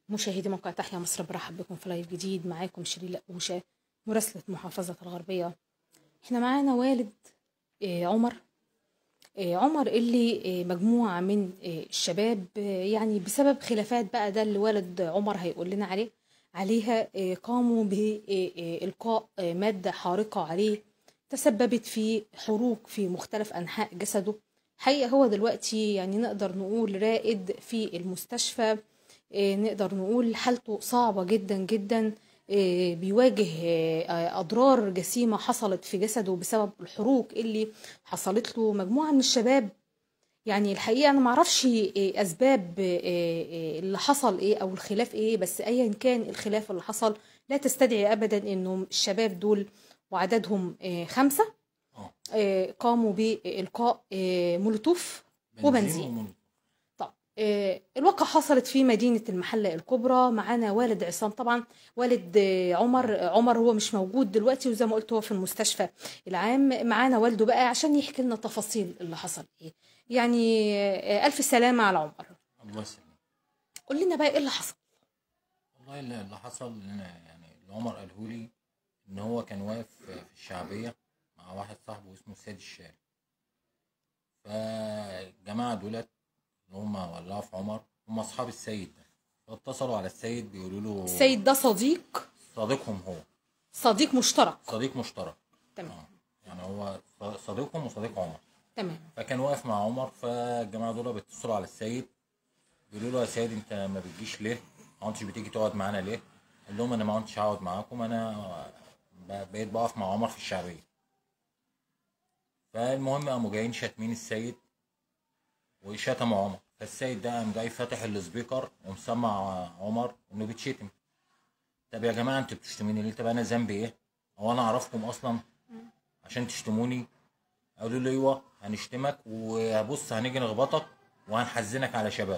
مشاهدي موقع تحيا مصر برحب بكم في لايف جديد معاكم شيرين لقوشة مراسلة محافظة الغربية احنا معانا والد آه، عمر آه، عمر اللي آه، مجموعة من آه، الشباب آه، يعني بسبب خلافات بقى ده اللي والد عمر هيقول لنا عليه عليها آه، قاموا بإلقاء آه، مادة حارقة عليه تسببت في حروق في مختلف أنحاء جسده حقيقة هو دلوقتي يعني نقدر نقول رائد في المستشفى آه، نقدر نقول حالته صعبة جدا جدا آه، بيواجه آه، أضرار جسيمة حصلت في جسده بسبب الحروق اللي حصلت له مجموعة من الشباب يعني الحقيقة أنا معرفش إيه أسباب إيه إيه اللي حصل إيه أو الخلاف إيه بس أيا كان الخلاف اللي حصل لا تستدعي أبدا إنه الشباب دول وعددهم إيه خمسة اه إيه قاموا بإلقاء إيه مولوتوف وبنزين ومن- طب آه، الواقعة حصلت في مدينة المحلة الكبرى معانا والد عصام طبعا والد آه، عمر آه، عمر هو مش موجود دلوقتي وزي ما قلت هو في المستشفى العام معانا والده بقى عشان يحكي لنا تفاصيل اللي حصل ايه يعني آه، ألف سلامة على عمر الله يسلمك قول لنا بقى ايه اللي حصل والله اللي اللي حصل ان أنا يعني اللي عمر قاله لي ان هو كان واقف في الشعبيه مع واحد صاحبه اسمه سيد الشارع فالجماعه دولت اللي هم ولعوا في عمر هم اصحاب السيد ده فاتصلوا على السيد بيقولوا له السيد ده صديق صديقهم هو صديق مشترك صديق مشترك تمام اه يعني هو ص- صديقهم وصديق عمر تمام فكان واقف مع عمر فالجماعه دول بيتصلوا على السيد بيقولوا له يا سيد انت ما بتجيش ليه؟ ما كنتش بتيجي تقعد معانا ليه؟ قال لهم انا ما كنتش هقعد معاكم انا ب- بقيت بقف مع عمر في الشعبيه. فالمهم قاموا جايين شاتمين السيد وشتموا عمر فالسيد ده قام جاي فاتح السبيكر ومسمع عمر انه بيتشتم. طب يا جماعه انتوا بتشتموني ليه؟ طب انا ذنبي ايه؟ هو انا اعرفكم اصلا عشان تشتموني؟ قالوا له ايوه هنشتمك وبص هنيجي نخبطك وهنحزنك على شباب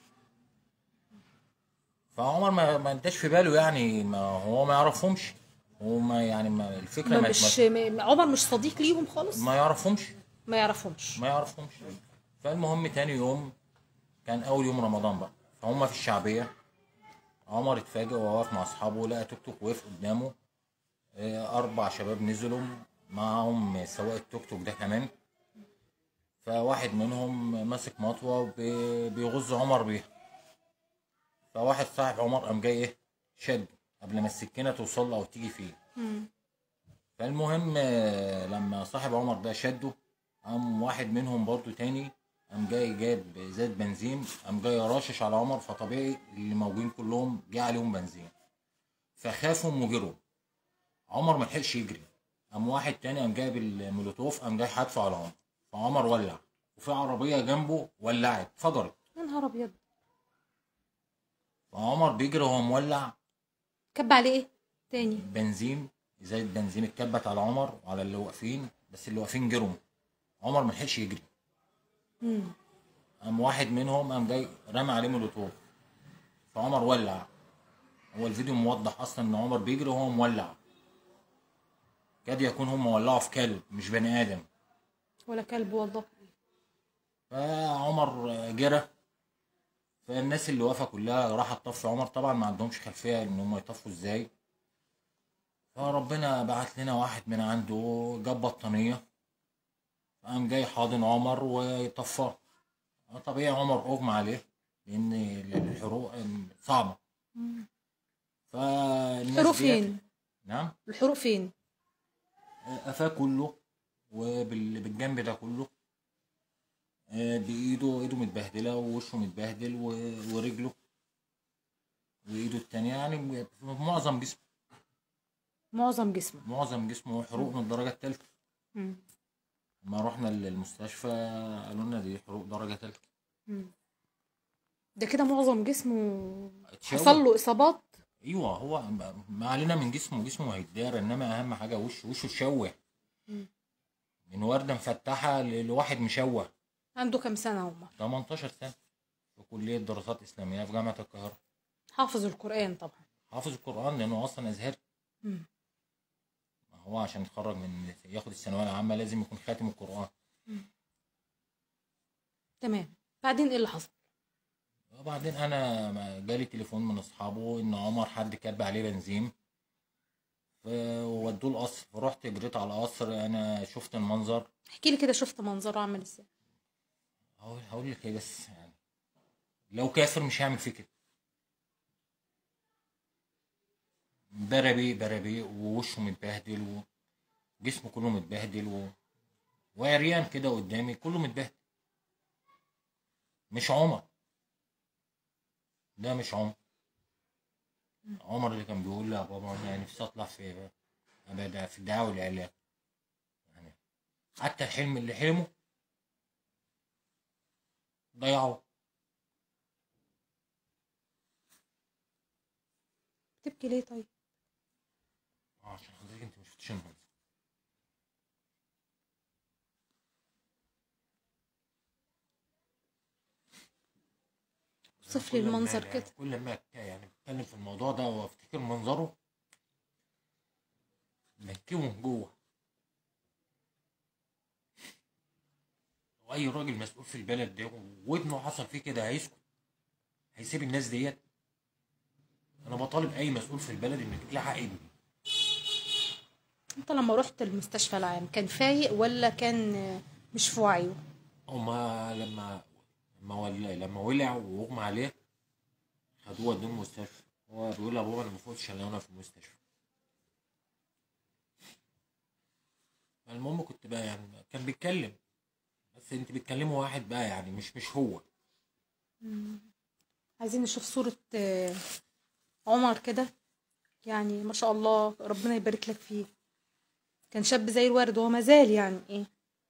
فعمر ما ما اداش في باله يعني ما هو ما يعرفهمش هو ما يعني ما الفكره ما ما, مش ما, م- عمر مش صديق ليهم خالص ما يعرفهمش ما يعرفهمش ما يعرفهمش فالمهم تاني يوم كان اول يوم رمضان بقى فهم في الشعبيه عمر اتفاجئ وهو واقف مع اصحابه لقى توك توك وقف قدامه آه، اربع شباب نزلوا معاهم سواق التوك توك ده كمان فواحد منهم ماسك مطوه وبي- بيغز عمر بيها فواحد صاحب عمر قام جاي ايه شد قبل ما السكينه توصل له او تيجي فيه مم. فالمهم آه، لما صاحب عمر ده شده قام واحد منهم برضو تاني قام جاي جاب ازازه بنزين قام جاي راشش على عمر فطبيعي اللي موجودين كلهم جه عليهم بنزين فخافوا وجروا عمر ما لحقش يجري قام واحد تاني قام جايب المولوتوف قام جاي حادفه على عمر فعمر ولع وفي عربيه جنبه ولعت فجرت يا نهار ابيض فعمر بيجري وهو مولع كب عليه ايه تاني بنزين ازازه بنزين اتكبت على عمر وعلى اللي واقفين بس اللي واقفين جروا عمر ما لحقش يجري مم. قام واحد منهم قام جاي رمى عليه مولوتوف فعمر ولع هو الفيديو موضح اصلا ان عمر بيجري وهو مولع كاد يكون هم ولعوا في كلب مش بني ادم ولا كلب والله فعمر جرى فالناس اللي واقفه كلها راحت تطفي عمر طبعا ما عندهمش خلفيه ان هم يطفوا ازاي فربنا بعت لنا واحد من عنده جاب بطانيه قام جاي حاضن عمر ويطفاه طبيعي عمر اغمى عليه لان الحروق صعبه فالناس الحروق ديت- فين نعم الحروق فين قفاه كله وبالجنب ده كله آه، بايده ايده متبهدله ووشه متبهدل و- ورجله وايده التانية يعني في معظم جسمه معظم جسمه معظم جسمه حروق من الدرجة التالتة مم. لما رحنا المستشفى قالوا لنا دي حروق درجة تالتة مم. ده كده معظم جسمه اتشوه. حصل له اصابات ايوه هو ما علينا من جسمه جسمه هيتدار انما اهم حاجة وشه وشه شوه مم. من وردة مفتحة ل- لواحد مشوه عنده كام سنه عمر 18 سنة في كلية دراسات إسلامية في جامعة القاهرة حافظ القران طبعا حافظ القرآن لأنه أصلا أزهري مم. ما هو عشان يتخرج من ياخد الثانوية العامة لازم يكون خاتم القرآن تمام بعدين ايه اللي حصل وبعدين انا ما- جالي تليفون من اصحابه ان عمر حد كاتب عليه بنزين وودوه القصر فرحت جريت على القصر انا شفت المنظر احكي لي كده شفت منظره عامل ازاي هقول هقول لك ايه بس يعني لو كافر مش هيعمل فيه كده بربي بربي ووشه متبهدل وجسمه كله متبهدل و... وعريان كده قدامي كله متبهدل مش عمر ده مش عمر عمر اللي كان بيقول لي يا بابا انا نفسي اطلع في ابدا في الدعوه والاعلام يعني حتى الحلم اللي حلمه ضيعه بتبكي ليه طيب اه عشان حضرتك انت ما شفتش المنظر اوصف لي كل ما- المنظر يعني كده كل ما ك- يعني بتكلم في الموضوع ده وافتكر منظره بكيه من جوه واي راجل مسؤول في البلد ده وابنه حصل فيه كده هيسكت هيسيب الناس ديت انا بطالب اي مسؤول في البلد انه يجيب لي حق ابني انت لما رحت المستشفى العام كان فايق ولا كان مش في وعيه هما لما لما ولع لما ولع واغمى عليه خدوه ودوه المستشفى هو بيقول لابوه انا ما فوتش الا وانا في المستشفى المهم كنت بقى يعني كان بيتكلم بس انت بتكلمه واحد بقى يعني مش مش هو عايزين نشوف صورة آه، عمر كده يعني ما شاء الله ربنا يبارك لك فيه كان شاب زي الورد وهو مازال يعني ايه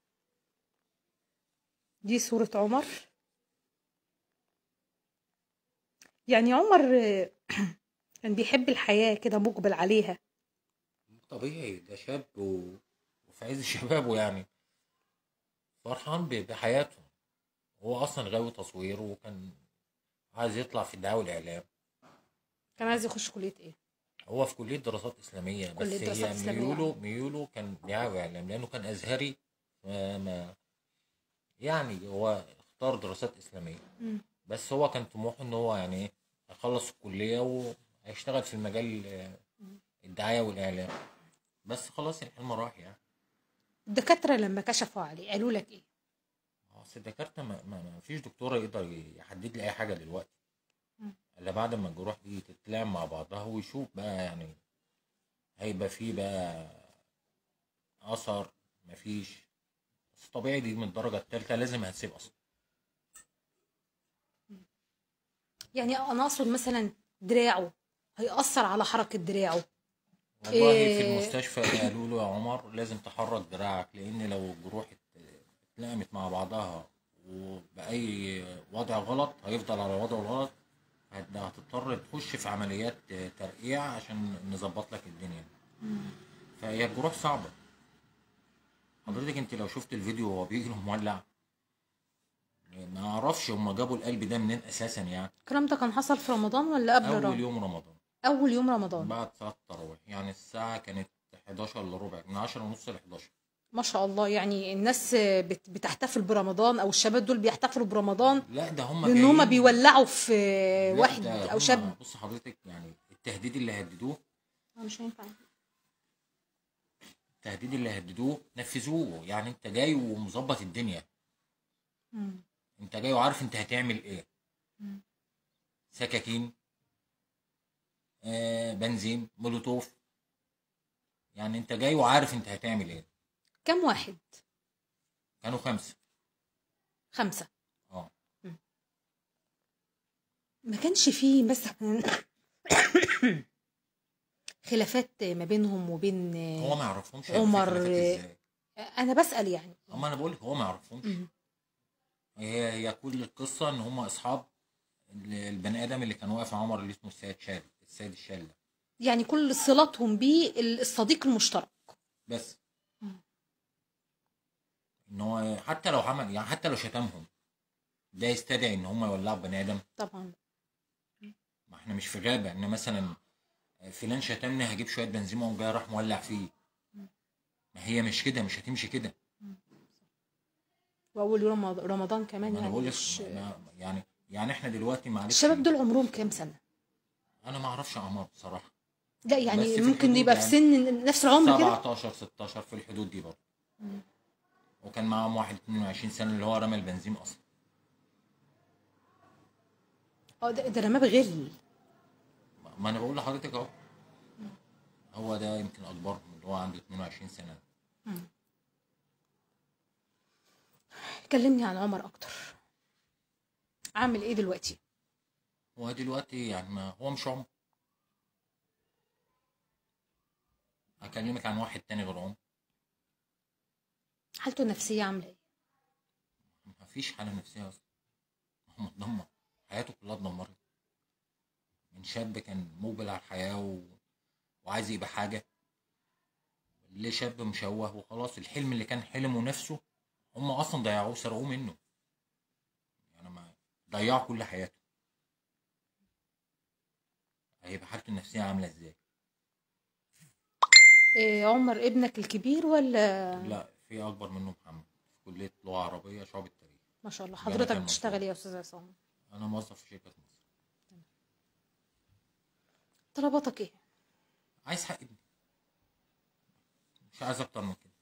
دي صورة عمر يعني عمر آه، كان بيحب الحياة كده مقبل عليها طبيعي ده شاب و... وفي عز شبابه يعني فرحان ب- بحياته هو اصلا غاوي تصوير وكان عايز يطلع في الدعايه والاعلام كان عايز يخش كلية ايه هو في كلية دراسات إسلامية بس كلية دراسات هي إسلامية. ميوله ميوله كان دعاوى إعلام لأنه كان أزهري ما ما يعني هو اختار دراسات إسلامية مم. بس هو كان طموحه إن هو يعني إيه هيخلص الكلية وهيشتغل في المجال آه، الدعاية والإعلام بس خلاص الحلم راح يعني الدكاترة لما كشفوا عليه قالوا لك ايه أصل الدكاترة ما, ما, ما فيش دكتور يقدر يحدد لي أي حاجة دلوقتي مم. إلا بعد ما الجروح دي تتلام مع بعضها ويشوف بقى يعني هيبقى فيه بقى أثر مفيش بس طبيعي دي من الدرجة التالتة لازم هتسيب أصلا يعني انا اقصد مثلا دراعه هيأثر على حركة دراعه والله إيه. في المستشفى قالوا له يا عمر لازم تحرك دراعك لأن لو الجروح ات- اتلقمت مع بعضها وبأي وضع غلط هيفضل على وضعه الغلط هت- هتضطر تخش في عمليات ترقيع عشان نظبط لك الدنيا فهي الجروح صعبة حضرتك انت لو شفت الفيديو وهو بيجري مولع ما اعرفش هم جابوا القلب ده منين اساسا يعني الكلام ده كان حصل في رمضان ولا قبل اول رمضان يوم رمضان اول يوم رمضان بعد صلاه التراويح يعني الساعه كانت 11 الا ربع من 10 ونص ل 11 ما شاء الله يعني الناس بت- بتحتفل برمضان او الشباب دول بيحتفلوا برمضان لا ده هم لان هما جايين- بيولعوا في لا، واحد ده او هم- شاب بص حضرتك يعني التهديد اللي هددوه مش هينفع التهديد اللي هددوه نفذوه يعني انت جاي ومظبط الدنيا مم. انت جاي وعارف انت هتعمل ايه مم. سكاكين آه بنزين مولوتوف يعني انت جاي وعارف انت هتعمل ايه كم واحد كانوا خمسه خمسة اه ما كانش فيه مثلا خلافات ما بينهم وبين هو ما يعرفهمش عمر- عمر ازاي انا بسأل يعني اما انا بقول لك هو ما يعرفهمش مم. هي هي كل القصه ان هم اصحاب ال- البني ادم اللي كان واقف مع عمر اللي اسمه السيد شال السيد الشال ده يعني كل صلاتهم بيه الصديق المشترك بس مم. ان هو حتى لو عمل يعني حتى لو شتمهم ده يستدعي ان هم يولعوا بني ادم طبعا ما احنا مش في غابه ان مثلا فلان شتمني هجيب شويه بنزين وأقوم جاي راح مولع فيه ما هي مش كده مش هتمشي كده واول يوم رمضان كمان ما انا يعني بقول لك مش ما- يعني يعني احنا دلوقتي معلش الشباب دول عمرهم كام سنه انا ما اعرفش اعمار بصراحه لا بس يعني في ممكن الحدود يبقى في يعني. سن نفس العمر كده 17 16 في الحدود دي برضه وكان معاهم واحد 22 سنه اللي هو رمى البنزين اصلا اه ده, ده رماه بغل ما انا بقول لحضرتك اهو هو ده يمكن اكبرهم اللي هو عنده 22 سنه كلمني عن عمر اكتر عامل ايه دلوقتي هو دلوقتي يعني ما هو مش عمر هكلمك عن واحد تاني غير عمر حالته النفسيه عامله ايه ما فيش حاله نفسيه اصلا هو متدمر حياته كلها اتدمرت من شاب كان مقبل على الحياه و... وعايز يبقى حاجه لشاب مشوه وخلاص الحلم اللي كان حلمه نفسه هم اصلا ضيعوه سرقوه منه يعني ما ضيعوا كل حياته هيبقى حالته النفسيه عامله ازاي إيه عمر ابنك الكبير ولا لا في اكبر منه محمد في كليه لغه عربيه شعب التاريخ ما شاء الله جامعة حضرتك المنصورة. بتشتغل ايه يا استاذ عصام انا موظف في شركه مصر طلباتك ايه عايز حق ابني مش عايز اكتر من كده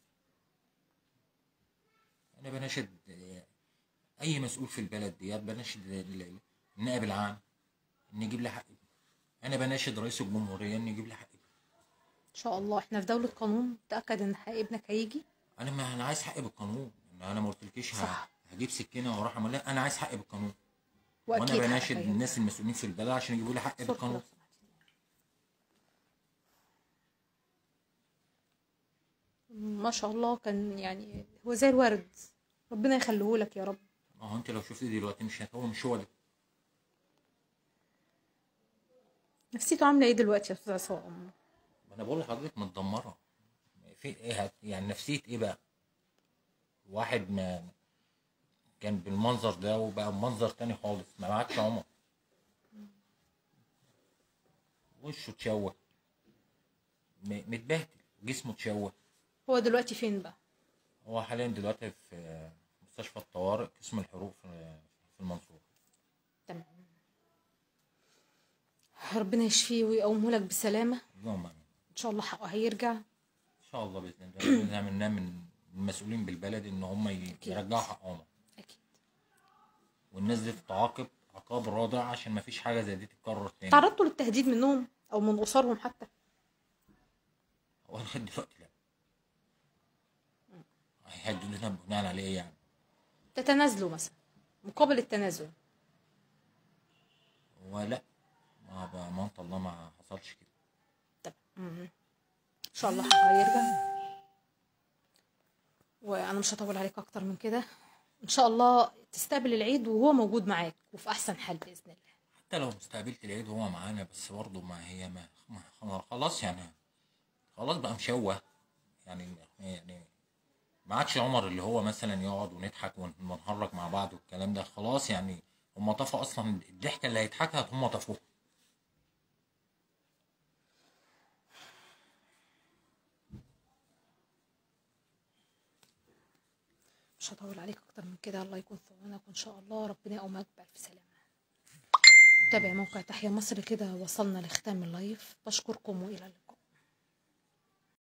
انا بناشد آه، اي مسؤول في البلد ديت بناشد ال- ال- النائب العام ان يجيب لي حق ابني انا بناشد رئيس الجمهوريه ان يجيب لي حق ابني ان شاء الله احنا في دوله قانون تاكد ان حق ابنك هيجي انا ما انا عايز حق بالقانون إن انا ما قلتلكيش ه- صح. هجيب سكينه واروح اعمل لا انا عايز حق بالقانون وانا واكيد حقك بناشد هيجي. الناس المسؤولين في البلد عشان يجيبوا لي حق صورة بالقانون لو سمحت. ما شاء الله كان يعني هو زي الورد ربنا يخليه لك يا رب ما هو انت لو شفتي دلوقتي مش هو مش هو ده نفسيته عامله ايه دلوقتي يا استاذ عصام ما انا بقول لحضرتك متدمره في ايه هت- يعني نفسيه ايه بقى واحد ما كان بالمنظر ده وبقى بمنظر تاني خالص ما عادش عمر وشه اتشوه م- متبهدل جسمه اتشوه هو دلوقتي فين بقى هو حاليا دلوقتي في مستشفى الطوارئ قسم الحروق في في المنصورة تمام ربنا يشفيه ويقومه لك بسلامه اللهم امين ان شاء الله حقه هيرجع ان شاء الله باذن الله ربنا يعملنا من المسؤولين بالبلد ان هم ي- يرجعوا حقهم اكيد والناس دي تتعاقب عقاب رادع عشان ما فيش حاجه زي دي تتكرر تاني تعرضتوا للتهديد منهم او من اسرهم حتى هو لغايه دلوقتي لا هيهددونا بناء على ايه يعني تتنازلوا مثلا مقابل التنازل هو لا ما بأمانة الله ما حصلش كده تمام ان شاء الله حقه هيرجع وانا مش هطول عليك اكتر من كده ان شاء الله تستقبل العيد وهو موجود معاك وفي احسن حال باذن الله حتى لو استقبلت العيد وهو معانا بس برضه ما هي ما, ما خلاص يعني خلاص بقى مشوه يعني يعني ما عادش عمر اللي هو مثلا يقعد ونضحك ون- ونهرج مع بعض والكلام ده خلاص يعني هم طفوا اصلا الضحكه اللي هيضحكها هم طفوها مش هطول عليك اكتر من كده الله يكون في عونك وان شاء الله ربنا يقومك بألف سلامة تابع موقع تحيا مصر كده وصلنا لختام اللايف بشكركم والى اللقاء